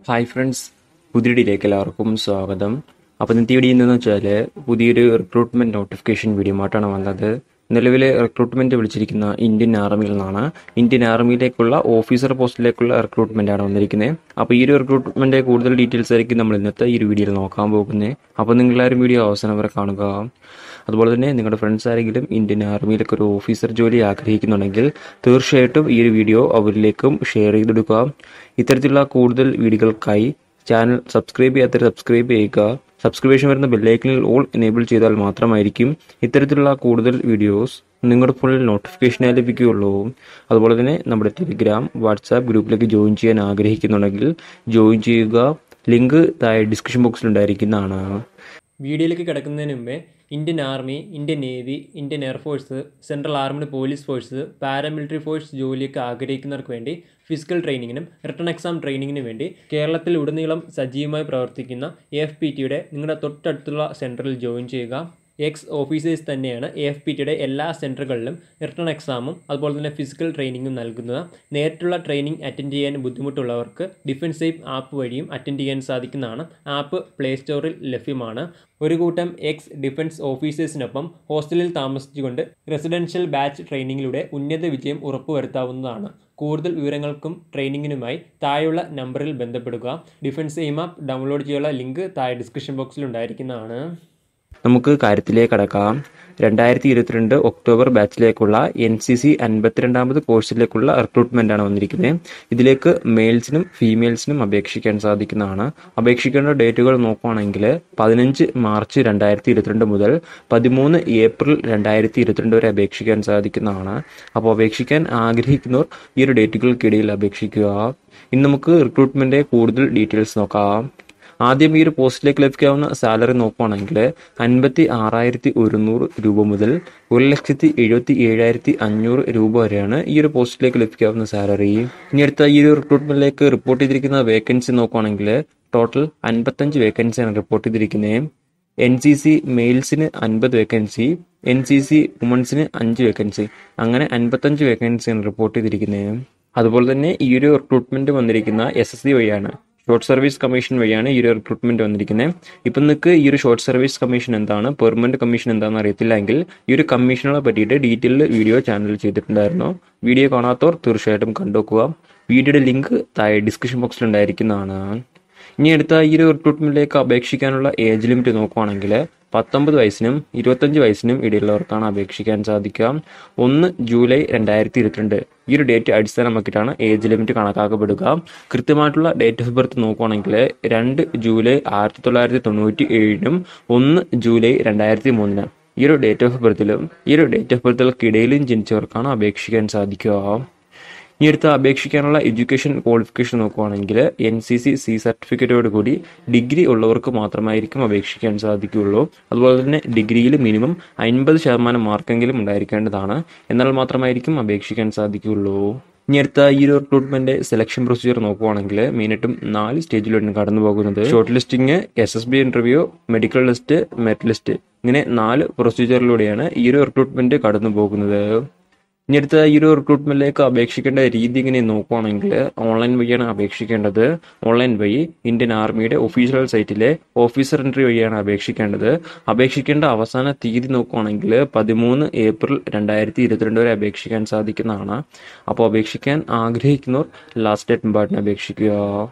hi friends പുതിയ വീഡിയോയിലേക്ക് എല്ലാവർക്കും സ്വാഗതം അപ്പോൾ ഇന്നത്തെ വീഡിയോ എന്തെന്ന് വെച്ചാൽ പുതിയൊരു റിക്രൂട്ട്മെന്റ് നോട്ടിഫിക്കേഷൻ വീഡിയോ ആയിട്ടാണ് വന്നത് നിലവിലെ റിക്രൂട്ട്മെന്റ് വിളിച്ചിരിക്കുന്ന ഇന്ത്യൻ ആർമിയിൽ നിന്നാണ് ഇന്ത്യൻ ആർമിയിലേക്കുള്ള ഓഫീസർ പോസ്റ്റിലേക്കുള്ള റിക്രൂട്ട്മെന്റ് ആണ് വന്നിരിക്കുന്നത് അപ്പോൾ ഈ ഒരു റിക്രൂട്ട്മെന്റ് കൂടുതൽ ഡീറ്റെയിൽസ് ആയിരിക്കും നമ്മൾ ഇന്നത്തെ ഈ ഒരു വീഡിയോയിൽ നോക്കാൻ പോകുന്നത് അപ്പോൾ നിങ്ങളാരും വീഡിയോ അവസാനം വരെ കാണുക അതുപോലെ തന്നെ നിങ്ങളുടെ ഫ്രണ്ട്സ് ആരെങ്കിലും ഇന്ത്യൻ ആർമിയിലൊക്കെ ഒരു ഓഫീസർ ജോലി ആഗ്രഹിക്കുന്നുണ്ടെങ്കിൽ തീർച്ചയായിട്ടും ഈ ഒരു വീഡിയോ അവരിലേക്കും ഷെയർ ചെയ്തെടുക്കുക ഇത്തരത്തിലുള്ള കൂടുതൽ വീഡിയോകൾക്കായി ചാനൽ സബ്സ്ക്രൈബ് ചെയ്യാത്തവർ സബ്സ്ക്രൈബ് ചെയ്യുക സബ്സ്ക്രിപ്ഷൻ വരുന്ന ബെല്ലൈക്കനിൽ ഓൾ എനേബിൾ ചെയ്താൽ മാത്രമായിരിക്കും ഇത്തരത്തിലുള്ള കൂടുതൽ വീഡിയോസ് നിങ്ങളുടെ ഫോണിൽ നോട്ടിഫിക്കേഷനായി ലഭിക്കുകയുള്ളൂ അതുപോലെ തന്നെ നമ്മുടെ ടെലിഗ്രാം വാട്സാപ്പ് ഗ്രൂപ്പിലേക്ക് ജോയിൻ ചെയ്യാൻ ആഗ്രഹിക്കുന്നുണ്ടെങ്കിൽ ജോയിൻ ചെയ്യുക ലിങ്ക് താഴെ ഡിസ്ക്രിപ്ഷൻ ബോക്സിൽ ഉണ്ടായിരിക്കുന്നതാണ് വീഡിയോയിലേക്ക് കിടക്കുന്നതിന് മുമ്പേ Indian army Indian navy Indian air force central armed police force paramilitary force ജോലിയൊക്കെ ആഗ്രഹിക്കുന്നവർക്ക് വേണ്ടി ഫിസിക്കൽ ട്രെയിനിങ്ങിനും റിട്ടേൺ എക്സാം ട്രെയിനിങ്ങിനും വേണ്ടി കേരളത്തിൽ ഉടനീളം സജീവമായി പ്രവർത്തിക്കുന്ന എ എഫ് പി ടിയുടെ നിങ്ങളുടെ തൊട്ടടുത്തുള്ള സെൻറ്ററിൽ ജോയിൻ ചെയ്യുക എക്സ് ഓഫീസേഴ്സ് തന്നെയാണ് എ എഫ് പി ടിയുടെ എല്ലാ സെൻറ്ററുകളിലും റിട്ടേൺ എക്സാമും അതുപോലെ തന്നെ ഫിസിക്കൽ ട്രെയിനിങ്ങും നൽകുന്നത് നേരിട്ടുള്ള ട്രെയിനിങ് അറ്റൻഡ് ചെയ്യാൻ ബുദ്ധിമുട്ടുള്ളവർക്ക് ഡിഫൻസ് സേഫ് ആപ്പ് വഴിയും അറ്റൻഡ് ചെയ്യാൻ സാധിക്കുന്നതാണ് ആപ്പ് പ്ലേ സ്റ്റോറിൽ ലഭ്യമാണ് ഒരു കൂട്ടം എക്സ് ഡിഫൻസ് ഓഫീസേഴ്സിനൊപ്പം ഹോസ്റ്റലിൽ താമസിച്ചുകൊണ്ട് റെസിഡൻഷ്യൽ ബാച്ച് ട്രെയിനിങ്ങിലൂടെ ഉന്നത വിജയം ഉറപ്പുവരുത്താവുന്നതാണ് കൂടുതൽ വിവരങ്ങൾക്കും ട്രെയിനിങ്ങിനുമായി താഴെയുള്ള നമ്പറിൽ ബന്ധപ്പെടുക ഡിഫൻസ് എയിം ആപ്പ് ഡൗൺലോഡ് ചെയ്യാനുള്ള ലിങ്ക് താഴെ ഡിസ്ക്രിപ്ഷൻ ബോക്സിൽ ഉണ്ടായിരിക്കുന്നതാണ് നമുക്ക് കാര്യത്തിലേക്ക് കടക്കാം രണ്ടായിരത്തി ഇരുപത്തിരണ്ട് ഒക്ടോബർ ബാച്ചിലേക്കുള്ള എൻ സി സി അൻപത്തിരണ്ടാമത് കോഴ്സിലേക്കുള്ള റിക്രൂട്ട്മെന്റ് ആണ് വന്നിരിക്കുന്നത് ഇതിലേക്ക് മെയിൽസിനും ഫീമെയിൽസിനും അപേക്ഷിക്കാൻ സാധിക്കുന്നതാണ് അപേക്ഷിക്കേണ്ട ഡേറ്റുകൾ നോക്കുകയാണെങ്കിൽ പതിനഞ്ച് മാർച്ച് രണ്ടായിരത്തി ഇരുപത്തിരണ്ട് മുതൽ പതിമൂന്ന് ഏപ്രിൽ രണ്ടായിരത്തി ഇരുപത്തിരണ്ട് വരെ അപേക്ഷിക്കാൻ സാധിക്കുന്നതാണ് അപ്പോൾ അപേക്ഷിക്കാൻ ആഗ്രഹിക്കുന്നവർ ഈ ഒരു ഡേറ്റുകൾക്കിടയിൽ അപേക്ഷിക്കുക ഇനി നമുക്ക് റിക്രൂട്ട്മെന്റ് കൂടുതൽ ഡീറ്റെയിൽസ് നോക്കാം ആദ്യം ഈ ഒരു പോസ്റ്റിലേക്ക് ലഭിക്കാവുന്ന സാലറി നോക്കുകയാണെങ്കിൽ അൻപത്തി ആറായിരത്തി ഒരുന്നൂറ് രൂപ മുതൽ ഒരു ലക്ഷത്തി എഴുപത്തി ഏഴായിരത്തി അഞ്ഞൂറ് രൂപ വരെയാണ് ഈ ഒരു പോസ്റ്റിലേക്ക് ലഭിക്കാവുന്ന സാലറി ഇനി അടുത്ത ഈ ഒരു റിക്രൂട്ട്മെന്റിലേക്ക് റിപ്പോർട്ട് ചെയ്തിരിക്കുന്ന വേക്കൻസി നോക്കുകയാണെങ്കിൽ ടോട്ടൽ അൻപത്തഞ്ച് വേക്കൻസിയാണ് റിപ്പോർട്ട് ചെയ്തിരിക്കുന്നത് എൻ സി സി മെയിൽസിന് അൻപത് വേക്കൻസി എൻ സി സി വുമൻസിന് അഞ്ച് വേക്കൻസി അങ്ങനെ അൻപത്തഞ്ച് വേക്കൻസിയാണ് റിപ്പോർട്ട് ചെയ്തിരിക്കുന്നത് അതുപോലെ തന്നെ ഈ ഒരു റിക്രൂട്ട്മെന്റ് വന്നിരിക്കുന്ന എസ് എസ് സി വഴിയാണ് ഷോർട്ട് സർവീസ് കമ്മീഷൻ വഴിയാണ് ഈ ഒരു റിക്രൂട്ട്മെന്റ് വന്നിരിക്കുന്നത് ഇപ്പം നിങ്ങൾക്ക് ഈ ഒരു ഷോർട്ട് സർവീസ് കമ്മീഷൻ എന്താണ് പെർമനന്റ് കമ്മീഷൻ എന്താണെന്ന് അറിയത്തില്ലെങ്കിൽ ഈ ഒരു കമ്മീഷനുകളെ പറ്റിയിട്ട് ഡീറ്റെയിൽ വീഡിയോ ചാനലിൽ ചെയ്തിട്ടുണ്ടായിരുന്നു വീഡിയോ കാണാത്തവർ തീർച്ചയായിട്ടും കണ്ടുവെക്കുക വീഡിയോയുടെ ലിങ്ക് താഴെ ഡിസ്ക്രിപ്ഷൻ ബോക്സിൽ ഉണ്ടായിരിക്കുന്നതാണ് ഇനി അടുത്ത ഈ ഒരു റിക്രൂട്ട്മെന്റിലേക്ക് അപേക്ഷിക്കാനുള്ള ഏജ് ലിമിറ്റ് നോക്കുവാണെങ്കിൽ പത്തൊമ്പത് വയസ്സിനും ഇരുപത്തഞ്ച് വയസ്സിനും ഇടയിലുള്ളവർക്കാണ് അപേക്ഷിക്കാൻ സാധിക്കുക ഒന്ന് ജൂലൈ രണ്ടായിരത്തി ഇരുപത്തിരണ്ട് ഈ ഒരു ഡേറ്റ് അടിസ്ഥാനമാക്കിയിട്ടാണ് ഏജ് ലിമിറ്റ് കണക്കാക്കപ്പെടുക കൃത്യമായിട്ടുള്ള ഡേറ്റ് ഓഫ് ബർത്ത് നോക്കുവാണെങ്കിൽ രണ്ട് ജൂലൈ ആയിരത്തി തൊള്ളായിരത്തി തൊണ്ണൂറ്റി ഏഴിനും ഒന്ന് ജൂലൈ രണ്ടായിരത്തി മൂന്നിന് ഈ ഒരു ഡേറ്റ് ഓഫ് ബർത്തിലും ഈ ഒരു ഡേറ്റ് ഓഫ് ബർത്തുകൾക്കിടയിലും ജനിച്ചവർക്കാണ് അപേക്ഷിക്കാൻ സാധിക്കുക ഇനി അടുത്ത അപേക്ഷിക്കാനുള്ള എഡ്യൂക്കേഷൻ ക്വാളിഫിക്കേഷൻ നോക്കുവാണെങ്കിൽ എൻ സി സി സി സർട്ടിഫിക്കറ്റോട് കൂടി ഡിഗ്രി ഉള്ളവർക്ക് മാത്രമായിരിക്കും അപേക്ഷിക്കാൻ സാധിക്കുകയുള്ളൂ അതുപോലെ തന്നെ ഡിഗ്രിയിൽ മിനിമം അൻപത് ശതമാനം മാർക്കെങ്കിലും ഉണ്ടായിരിക്കേണ്ടതാണ് എന്നാൽ മാത്രമായിരിക്കും അപേക്ഷിക്കാൻ സാധിക്കുകയുള്ളൂ ഇനി അടുത്ത ഈ ഒരു റിക്രൂട്ട്മെന്റ് സെലക്ഷൻ പ്രൊസീജിയർ നോക്കുവാണെങ്കിൽ മെയിനായിട്ടും നാല് സ്റ്റേജിലാണ് കടന്നു പോകുന്നത് shortlisting S S B interview medical list merit list ഇങ്ങനെ നാല് പ്രൊസീജിയറിലൂടെയാണ് ഈ ഒരു റിക്രൂട്ട്മെന്റ് കടന്നു പോകുന്നത് ഇനി അടുത്ത ഈ ഒരു റിക്രൂട്ട്മെന്റിലേക്ക് അപേക്ഷിക്കേണ്ട രീതി ഇങ്ങനെ നോക്കുവാണെങ്കിൽ ഓൺലൈൻ വഴിയാണ് അപേക്ഷിക്കേണ്ടത് ഓൺലൈൻ വഴി ഇന്ത്യൻ ആർമിയുടെ ഒഫീഷ്യൽ സൈറ്റിലെ ഓഫീസർ എൻട്രി വഴിയാണ് അപേക്ഷിക്കേണ്ടത് അപേക്ഷിക്കേണ്ട അവസാന തീയതി നോക്കുവാണെങ്കിൽ പതിമൂന്ന് ഏപ്രിൽ രണ്ടായിരത്തി ഇരുപത്തിരണ്ട് വരെ അപേക്ഷിക്കാൻ സാധിക്കുന്നതാണ് അപ്പോൾ അപേക്ഷിക്കാൻ ആഗ്രഹിക്കുന്നവർ ലാസ്റ്റ് ഡേറ്റ് മുമ്പാട്ടിന് അപേക്ഷിക്കുക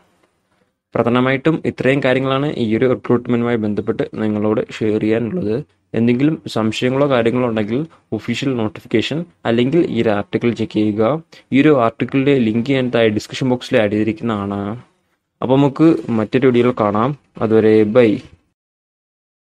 പ്രധാനമായിട്ടും ഇത്രയും കാര്യങ്ങളാണ് ഈ ഒരു റിക്രൂട്ട്മെന്റുമായി ബന്ധപ്പെട്ട് നിങ്ങളോട് ഷെയർ ചെയ്യാനുള്ളത് എന്തെങ്കിലും സംശയങ്ങളോ കാര്യങ്ങളോ ഉണ്ടെങ്കിൽ ഒഫീഷ്യൽ നോട്ടിഫിക്കേഷൻ അല്ലെങ്കിൽ ഈ ഒരു ആർട്ടിക്കിൾ ചെക്ക് ചെയ്യുക ഈ ഒരു ആർട്ടിക്കിളിന്റെ ലിങ്ക് ഞാൻ താഴെ ഡിസ്ക്രിപ്ഷൻ ബോക്സിൽ ആഡ് ചെയ്തിരിക്കുന്നതാണ് അപ്പോൾ നമുക്ക് മറ്റൊരു വീഡിയോയിൽ കാണാം അതുവരെ ബൈ